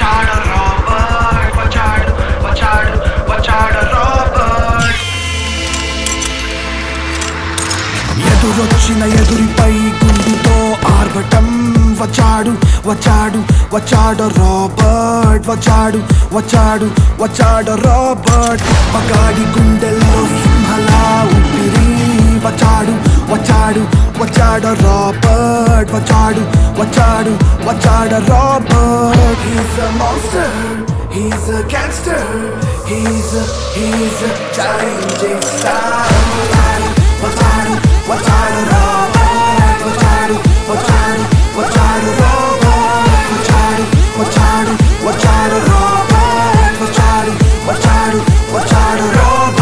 వచ్చాడు రాబర్ట్ వచ్చాడు వచ్చాడు వచ్చాడు రాబర్ట్ ఎదురొచ్చిన ఎదురిపై గుండుతో ఆర్భటం వచ్చాడు వచ్చాడు వచ్చాడు రాబర్ట్ వచ్చాడు వచ్చాడు వచ్చాడు రాబర్ట్ మగాడి గుండెల్లో సింహలా ఊపిరి వచ్చాడు వచ్చాడు వచ్చాడు రాబర్ట్ వచ్చాడు వచ్చాడు వచ్చాడు Robert he's a monster he's a gangster he's he's challenging star వచ్చాడు వచ్చాడు రాబర్ట్ వచ్చాడు వచ్చాడు వచ్చాడు రాబర్ట్ వచ్చాడు వచ్చాడు వచ్చాడు రాబర్ట్ వచ్చాడు వచ్చాడు వచ్చాడు రాబర్ట్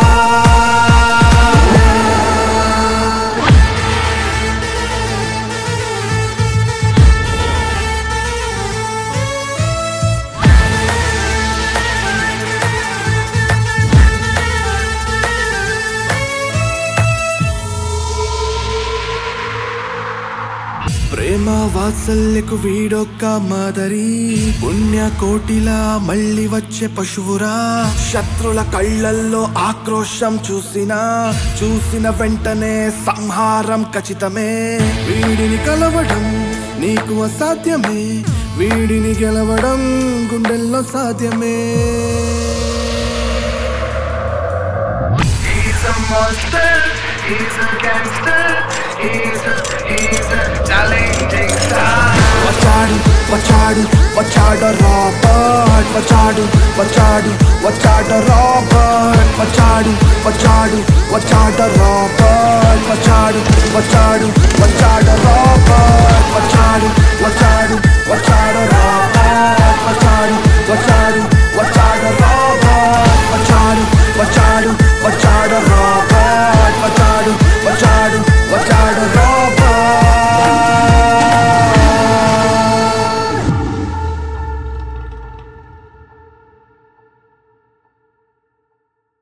ప్రేమ వాత్సల్యకు వీడొక్క మాదరి పుణ్య కోటిలా మళ్ళీ వచ్చే పశువురా శత్రుల కళ్ళల్లో ఆక్రోశం చూసినా చూసిన వెంటనే సంహారం ఖచ్చితమే వీడిని కలవడం నీకు అసాధ్యమే వీడిని గెలవడం గుండెల్లో సాధ్యమే He's a monster, he's a gangster, he's a, he's a challenging star. వచ్చాడు వచ్చాడు వచ్చాడు రాబర్ట్ వచ్చాడు వచ్చాడు వచ్చాడు రాబర్ట్ వచ్చాడు వచ్చాడు వచ్చాడు రాబర్ట్ వచ్చాడు వచ్చాడు వచ్చాడు రాబర్ట్ వచ్చాడు వచ్చాడు వచ్చాడు రాబర్ట్ వచ్చాడు వచ్చాడు